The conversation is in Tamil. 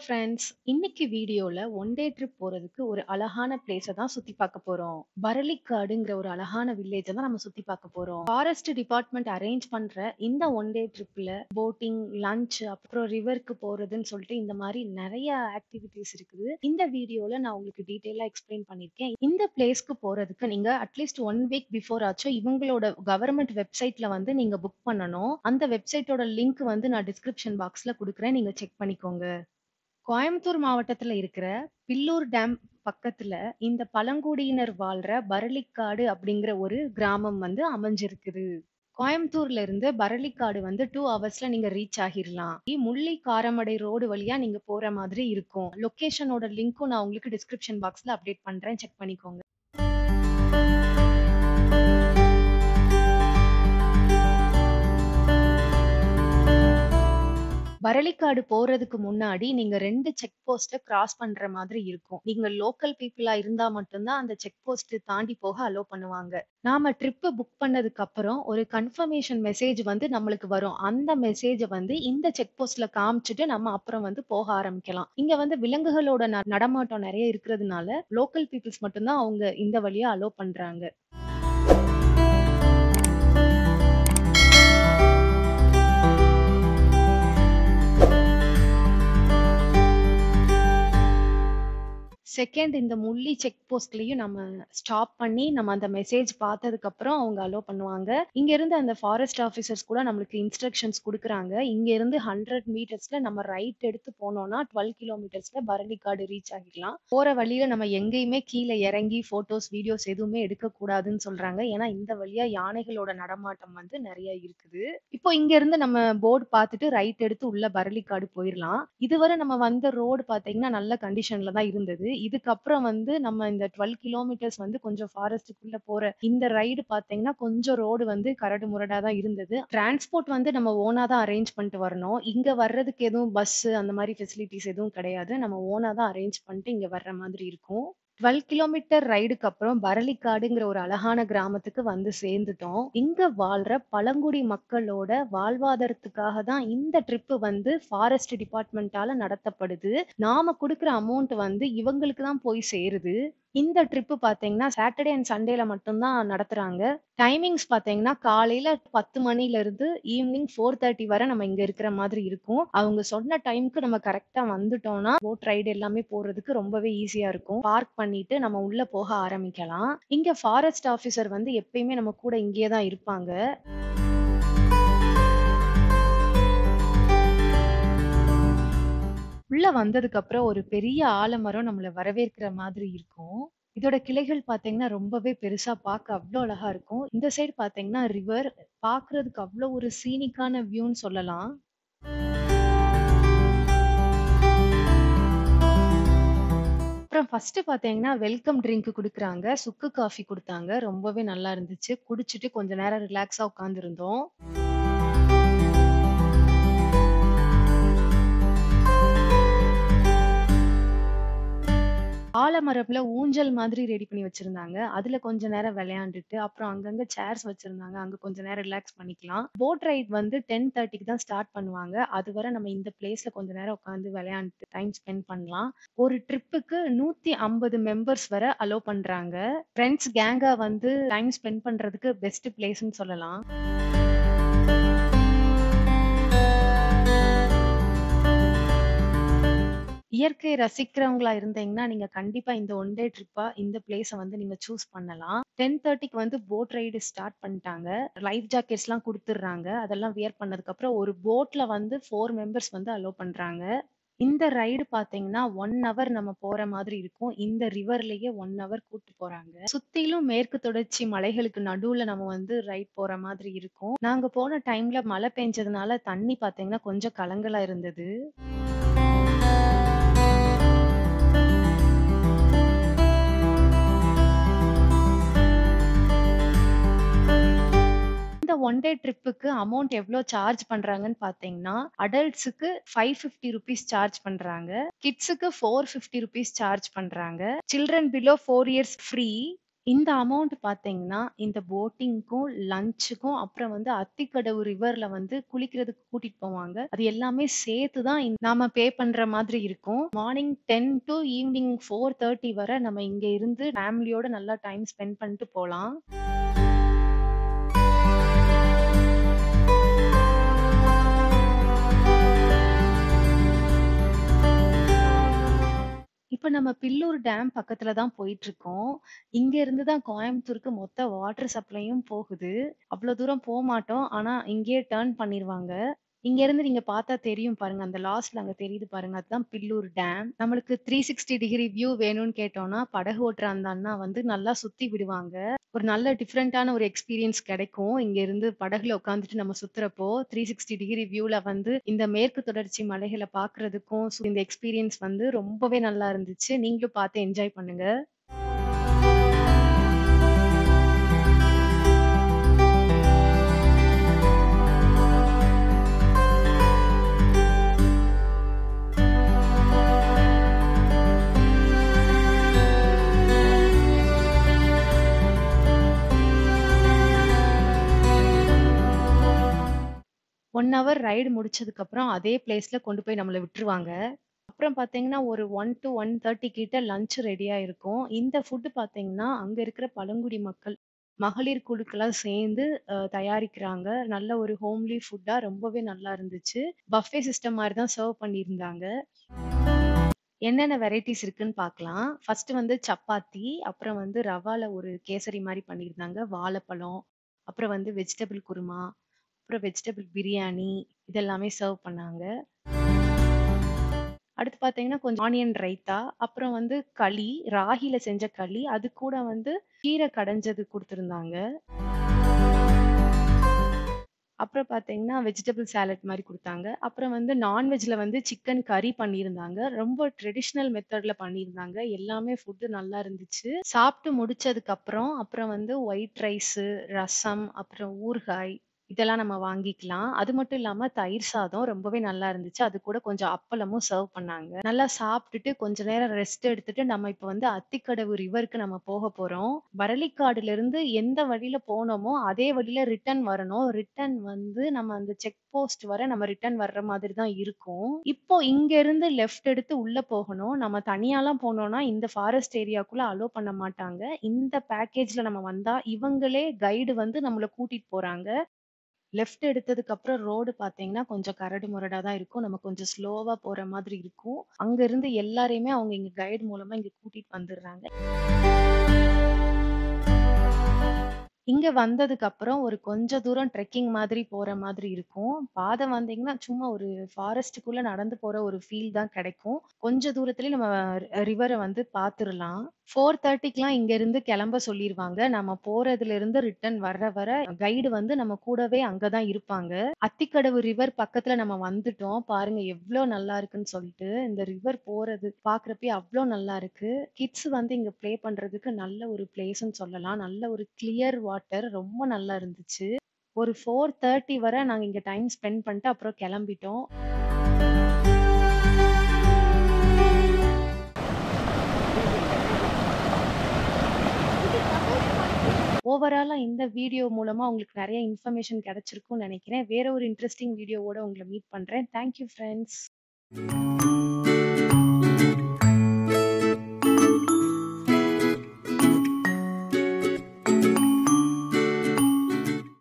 ஃப்ரெண்ட்ஸ் இன்னைக்கு வீடியோல ஒன் டே ட்ரிப் போறதுக்கு ஒரு அழகான பிளேஸ தான் சுத்தி பார்க்க போறோம் பரளிக்காடுங்கிற ஒரு அழகான வில்லேஜ தான் நம்ம சுத்தி பார்க்க போறோம் ஃபாரஸ்ட் டிபார்ட்மெண்ட் அரேஞ்ச் பண்ற இந்த ஒன் டே ட்ரிப்ல போட்டிங் லஞ்ச் அப்புறம் ரிவருக்கு போறதுன்னு சொல்லிட்டு இந்த மாதிரி நிறைய ஆக்டிவிட்டிஸ் இருக்குது இந்த வீடியோல நான் உங்களுக்கு டீட்டெயிலா எக்ஸ்பிளைன் பண்ணிருக்கேன் இந்த பிளேஸ்க்கு போறதுக்கு நீங்க அட்லீஸ்ட் ஒன் வீக் பிஃபோர் ஆச்சும் இவங்களோட கவர்மெண்ட் வெப்சைட்ல வந்து நீங்க புக் பண்ணணும் அந்த வெப்சைட்டோட லிங்க் வந்து நான் டிஸ்கிரிப்ஷன் பாக்ஸ்ல கொடுக்குறேன் நீங்க செக் பண்ணிக்கோங்க கோயம்புத்தூர் மாவட்டத்துல இருக்கிற பில்லூர் டேம் பக்கத்துல இந்த பழங்குடியினர் வாழ்ற பரளிக்காடு அப்படிங்கிற ஒரு கிராமம் வந்து அமைஞ்சிருக்குது கோயம்புத்தூர்ல இருந்து பரளிக்காடு வந்து டூ ஹவர்ஸ்ல நீங்க ரீச் ஆகிடலாம் முள்ளி காரமடை ரோடு வழியா நீங்க போற மாதிரி இருக்கும் லொகேஷனோட லிங்க்கும் நான் உங்களுக்கு டிஸ்கிரிப்ஷன் பாக்ஸ்ல அப்டேட் பண்றேன் செக் பண்ணிக்கோங்க பரளிக்காடு போறதுக்கு முன்னாடி நீங்க ரெண்டு செக் போஸ்ட கிராஸ் பண்ற மாதிரி இருக்கும் நீங்க லோக்கல் பீப்புளா இருந்தா மட்டும்தான் அந்த செக் போஸ்ட் தாண்டி போக அலோ பண்ணுவாங்க நாம ட்ரிப் புக் பண்ணதுக்கு அப்புறம் ஒரு கன்ஃபர்மேஷன் மெசேஜ் வந்து நம்மளுக்கு வரும் அந்த மெசேஜை வந்து இந்த செக் போஸ்ட்ல காமிச்சிட்டு நம்ம அப்புறம் வந்து போக ஆரம்பிக்கலாம் இங்க வந்து விலங்குகளோட ந- நடமாட்டம் நிறைய இருக்கிறதுனால லோக்கல் பீப்புள்ஸ் மட்டும்தான் அவங்க இந்த வழியா அலோ பண்றாங்க செகண்ட் இந்த முள்ளி செக் போஸ்ட்லயும் நம்ம ஸ்டாப் பண்ணி நம்ம அந்த மெசேஜ் பார்த்ததுக்கு அப்புறம் அவங்க அலோ பண்ணுவாங்க இங்க இருந்து அந்த ஃபாரஸ்ட் ஆஃபீஸர்ஸ் கூட நம்மளுக்கு இன்ஸ்ட்ரக்ஷன்ஸ் கொடுக்குறாங்க இங்க இருந்து ஹண்ட்ரட் மீட்டர்ஸ்ல நம்ம ரைட் எடுத்து போனோம்னா டுவெல் கிலோமீட்டர்ஸ்ல பரளிக்காடு ரீச் ஆகிக்கலாம் போற வழியில நம்ம எங்கேயுமே கீழே இறங்கி போட்டோஸ் வீடியோஸ் எதுவுமே எடுக்க கூடாதுன்னு சொல்றாங்க ஏன்னா இந்த வழியா யானைகளோட நடமாட்டம் வந்து நிறைய இருக்குது இப்போ இங்க இருந்து நம்ம போர்டு பார்த்துட்டு ரைட் எடுத்து உள்ள பரளிக்காடு போயிடலாம் இதுவரை நம்ம வந்த ரோடு பாத்தீங்கன்னா நல்ல கண்டிஷன்ல தான் இருந்தது இதுக்கப்புறம் வந்து நம்ம இந்த டுவெல் கிலோமீட்டர்ஸ் வந்து கொஞ்சம் ஃபாரஸ்ட்டுக்குள்ள போற இந்த ரைடு பாத்தீங்கன்னா கொஞ்சம் ரோடு வந்து கரடு முரடா தான் இருந்தது டிரான்ஸ்போர்ட் வந்து நம்ம ஓனா தான் அரேஞ்ச் பண்ணிட்டு வரணும் இங்க வர்றதுக்கு எதுவும் பஸ் அந்த மாதிரி ஃபெசிலிட்டிஸ் எதுவும் கிடையாது நம்ம ஓனா தான் அரேஞ்ச் பண்ணிட்டு இங்க வர்ற மாதிரி இருக்கும் டுவெல் கிலோமீட்டர் ரைடுக்கு அப்புறம் பரளிக்காடுங்கிற ஒரு அழகான கிராமத்துக்கு வந்து சேர்ந்துட்டோம் இங்க வாழ்ற பழங்குடி மக்களோட வாழ்வாதாரத்துக்காக தான் இந்த ட்ரிப் வந்து ஃபாரஸ்ட் டிபார்ட்மெண்டால நடத்தப்படுது நாம கொடுக்குற அமௌண்ட் வந்து இவங்களுக்கு தான் போய் சேருது இந்த ட்ரிப் பாத்தீங்கன்னா சாட்டர்டே அண்ட் சண்டேல மட்டும்தான் நடத்துறாங்க டைமிங்ஸ் பாத்தீங்கன்னா காலையில பத்து மணில இருந்து ஈவினிங் ஃபோர் தேர்ட்டி வரை நம்ம இங்க இருக்கிற மாதிரி இருக்கும் அவங்க சொன்ன டைம்க்கு நம்ம கரெக்டா வந்துட்டோம்னா போட் ரைடு எல்லாமே போறதுக்கு ரொம்பவே ஈஸியா இருக்கும் பார்க் பண்ணிட்டு நம்ம உள்ள போக ஆரம்பிக்கலாம் இங்க ஃபாரஸ்ட் ஆபீசர் வந்து எப்பயுமே நம்ம கூட இங்கேயே தான் இருப்பாங்க உள்ள வந்ததுக்கு அப்புறம் ஒரு பெரிய ஆலமரம் நம்மள வரவேற்கிற மாதிரி இருக்கும் இதோட கிளைகள் பாத்தீங்கன்னா ரொம்பவே பெருசா பார்க்க அவ்வளோ அழகா இருக்கும் இந்த சைடு பாத்தீங்கன்னா ரிவர் பார்க்கிறதுக்கு அவ்வளோ ஒரு சீனிக்கான வியூன்னு சொல்லலாம் அப்புறம் ஃபர்ஸ்ட் பாத்தீங்கன்னா வெல்கம் ட்ரிங்க் குடுக்குறாங்க சுக்கு காஃபி கொடுத்தாங்க ரொம்பவே நல்லா இருந்துச்சு குடிச்சிட்டு கொஞ்ச நேரம் ரிலாக்ஸா உட்காந்துருந்தோம் ஆலமரம்ல ஊஞ்சல் மாதிரி ரெடி பண்ணி வச்சிருந்தாங்க அதுல கொஞ்ச நேரம் விளையாண்டுட்டு அப்புறம் அங்கங்க சேர்ஸ் வச்சிருந்தாங்க அங்க கொஞ்ச நேரம் ரிலாக்ஸ் பண்ணிக்கலாம் போட் ரைட் வந்து டென் தேர்ட்டிக்கு தான் ஸ்டார்ட் பண்ணுவாங்க அதுவரை நம்ம இந்த பிளேஸ்ல கொஞ்ச நேரம் உட்காந்து விளையாண்டுட்டு டைம் ஸ்பெண்ட் பண்ணலாம் ஒரு ட்ரிப்புக்கு நூத்தி ஐம்பது மெம்பர்ஸ் வரை அலோ பண்றாங்க ஃப்ரெண்ட்ஸ் கேங்கா வந்து டைம் ஸ்பெண்ட் பண்றதுக்கு பெஸ்ட் பிளேஸ்னு சொல்லலாம் இயற்கை ரசிக்கிறவங்களா இருந்தீங்கன்னா நீங்க கண்டிப்பா இந்த ஒன் டே ட்ரிப்பா இந்த பிளேஸ வந்து நீங்க சூஸ் பண்ணலாம் டென் தேர்ட்டிக்கு வந்து போட் ரைடு ஸ்டார்ட் பண்ணிட்டாங்க லைஃப் ஜாக்கெட்ஸ் எல்லாம் கொடுத்துடுறாங்க அதெல்லாம் வியர் பண்ணதுக்கு அப்புறம் ஒரு போட்ல வந்து ஃபோர் மெம்பர்ஸ் வந்து அலோ பண்றாங்க இந்த ரைடு பாத்தீங்கன்னா ஒன் ஹவர் நம்ம போற மாதிரி இருக்கும் இந்த ரிவர்லயே ஒன் ஹவர் கூட்டு போறாங்க சுத்திலும் மேற்கு தொடர்ச்சி மலைகளுக்கு நடுவுல நம்ம வந்து ரைட் போற மாதிரி இருக்கும் நாங்க போன டைம்ல மழை பெஞ்சதுனால தண்ணி பாத்தீங்கன்னா கொஞ்சம் கலங்கலா இருந்தது இந்த ஒன் டே ட்ரிப்புக்கு அமௌண்ட் எவ்வளோ சார்ஜ் பண்றாங்கன்னு பாத்தீங்கன்னா அடல்ட்ஸுக்கு ஃபைவ் ஃபிஃப்டி ருபீஸ் சார்ஜ் பண்றாங்க கிட்ஸுக்கு ஃபோர் ஃபிஃப்டி ருபீஸ் சார்ஜ் பண்றாங்க children below four years free இந்த அமௌண்ட் பார்த்தீங்கன்னா, இந்த போட்டிங்க்கும், லஞ்சுக்கும் அப்புறம் வந்து அத்திக்கடவு ரிவர்ல வந்து குளிக்கிறதுக்கு கூட்டிட்டு போவாங்க. அது எல்லாமே சேர்த்து தான் இந் நாம பே பண்ற மாதிரி இருக்கும். மார்னிங் 10 டூ ஈவினிங் 4:30 வர நம்ம இங்க இருந்து ஃபேமிலியோட நல்லா டைம் ஸ்பெண்ட் பண்ணிட்டு போலாம். இப்ப நம்ம பில்லூர் டேம் பக்கத்துல தான் போயிட்டுருக்கோம். இங்க இருந்து தான் கோயம்புத்தூருக்கு மொத்த வாட்டர் சப்ளையும் போகுது. அவ்ளோ தூரம் போமாட்டோம். ஆனா, இங்கேயே டர்ன் பண்ணிருவாங்க. இங்க இருந்து நீங்க பார்த்தா தெரியும் பாருங்க. அந்த லாஸ்ட்ல அங்க தெரியுது பாருங்க. அதுதான் பில்லூர் டேம். நம்மளுக்கு 360 டிகிரி வியூ வேணும்னு கேட்டோம்னா, படகு ஓட்டுற அந்த அண்ணா வந்து நல்லா சுத்தி விடுவாங்க. ஒரு நல்ல டிஃபரண்டான ஒரு எக்ஸ்பீரியன்ஸ் கிடைக்கும். இங்க இருந்து படகுல உட்காந்துட்டு நம்ம சுத்துறப்போ, 360 டிகிரி வியூல வந்து இந்த மேற்கு தொடர்ச்சி மலைகள பார்க்கறதுக்கும், ஸோ இந்த எக்ஸ்பீரியன்ஸ் வந்து ரொம்பவே நல்லா இருந்துச்சு. நீங்களும் பார்த்து என்ஜாய் பண்ணுங்க. ஒன் ஹவர் ரைடு முடிச்சதுக்கப்புறம் அதே பிளேஸ்ல கொண்டு போய் நம்மள விட்டுருவாங்க. அப்புறம் பார்த்தீங்கன்னா, ஒரு 1 டூ 1:30 கிட்ட லஞ்ச் ரெடியா இருக்கும். இந்த ஃபுட் பார்த்தீங்கன்னா, அங்க இருக்கிற பழங்குடி மக்கள், மகளிர் குழுக்களா சேர்ந்து அ தயாரிக்கிறாங்க. நல்ல ஒரு ஹோம்லி ஃபுட்டா ரொம்பவே நல்லா இருந்துச்சு. பஃபே சிஸ்டம் மாரி தான் சர்வ் பண்ணியிருந்தாங்க. என்னென்ன வெரைட்டீஸ் இருக்குன்னு பார்க்கலாம். ஃபர்ஸ்ட் வந்து சப்பாத்தி, அப்புறம் வந்து ரவால ஒரு கேசரி மாரி பண்ணியிருந்தாங்க. வாழைப்பழம், அப்புறம் வந்து வெஜிடபிள் குருமா, அப்புறம் வெஜிடபிள் பிரியாணி இதெல்லாமே சர்வ் பண்ணாங்க. அடுத்து பார்த்தீங்கன்னா, கொஞ்சம் ஆனியன் ரைத்தா, அப்புறம் வந்து களி, ராகில செஞ்ச களி, அது கூட வந்து கீரை கடைஞ்சது குடுத்திருந்தாங்க. அப்புறம் பார்த்தீங்கன்னா, வெஜிடபிள் சாலட் மாரி குடுத்தாங்க. அப்புறம் வந்து நான்வெஜ்ல வந்து சிக்கன் கறி பண்ணியிருந்தாங்க. ரொம்ப ட்ரெடிஷனல் மெத்தட்ல பண்ணியிருந்தாங்க. எல்லாமே ஃபுட் நல்லா இருந்துச்சு. சாப்பிட்டு முடிச்சதுக்கு அப்புறம், அப்புறம் வந்து ஒயிட் ரைஸு, ரசம், அப்புறம் ஊறுகாய் இதெல்லாம் நம்ம வாங்கிக்கலாம். அது மட்டும் இல்லாம தயிர் சாதம் ரொம்பவே நல்லா இருந்துச்சு. அது கூட கொஞ்சம் அப்பளமும் சர்வ் பண்ணாங்க. நல்லா சாப்பிட்டுட்டு கொஞ்ச நேரம் ரெஸ்ட் எடுத்துட்டு, நம்ம இப்ப வந்து அத்திக்கடவு ரிவருக்கு நம்ம போக போறோம். பரளிக்காடுலருந்து எந்த வழியில போனோமோ, அதே வழியில ரிட்டர்ன் வரணும். ரிட்டர்ன் வந்து நம்ம அந்த செக் போஸ்ட் வர நம்ம ரிட்டர்ன் வர்ற மாதிரி தான் இருக்கும். இப்போ இங்க இருந்து லெஃப்ட் எடுத்து உள்ள போகணும். நம்ம தனியாலாம் போனோம்னா, இந்த ஃபாரஸ்ட் ஏரியாக்குள்ள அலோ பண்ண மாட்டாங்க. இந்த பேக்கேஜ்ல நம்ம வந்தா, இவங்களே கைடு வந்து நம்மள கூட்டிட்டு போறாங்க. லெஃப்ட் எடுத்ததுக்கு அப்புறம் ரோடு பார்த்தீங்கன்னா, கொஞ்சம் கரடு முரடா தான் இருக்கும். நம்ம கொஞ்சம் ஸ்லோவா போற மாதிரி இருக்கும். அங்க இருந்து எல்லாரையுமே அவங்க இங்க கைடு மூலமா இங்க கூட்டிட்டு வந்துர்றாங்க. இங்க வந்ததுக்கு அப்புறம் ஒரு கொஞ்ச தூரம் ட்ரெக்கிங் மாதிரி போற மாதிரி இருக்கும். பாதை வந்தீங்கன்னா, சும்மா ஒரு ஃபாரஸ்ட்டுக்குள்ள நடந்து போற ஒரு ஃபீல் தான் கிடைக்கும். கொஞ்ச தூரத்திலேயே நம்ம ரிவர வந்து பார்த்துறலாம். 4:30க்குலாம் இங்க இருந்து கிளம்ப சொல்லிருவாங்க. நம்ம போறதுலருந்து ரிட்டர்ன் வர்ற வர கைடு வந்து நம்ம கூடவே அங்க தான் இருப்பாங்க. அத்திக்கடவு ரிவர் பக்கத்துல நம்ம வந்துட்டோம். பாருங்க எவ்ளோ நல்லா இருக்குன்னு சொல்லிட்டு. இந்த ரிவர் போறது பார்க்குறப்பயே அவ்ளோ நல்லா இருக்கு. கிட்ஸ் வந்து இங்க ப்ளே பண்றதுக்கு நல்ல ஒரு பிளேஸ்ன்னு சொல்லலாம். நல்ல ஒரு கிளியர் வாட்டர் ரொம்ப நல்லா இருந்துச்சு. ஒரு 4:30 வர நாங்க இங்க டைம் ஸ்பெண்ட் பண்ணிட்டு அப்புறம் கிளம்பிட்டோம். ஓவராலா இந்த வீடியோ மூலமா உங்களுக்கு நெறைய இன்ஃபர்மேஷன் கிடைச்சிருக்கும்னு நெனைக்கிறேன். வேற ஒரு இன்ட்ரஸ்டிங் வீடியோவோட உங்கள மீட் பண்றேன். Thank you friends.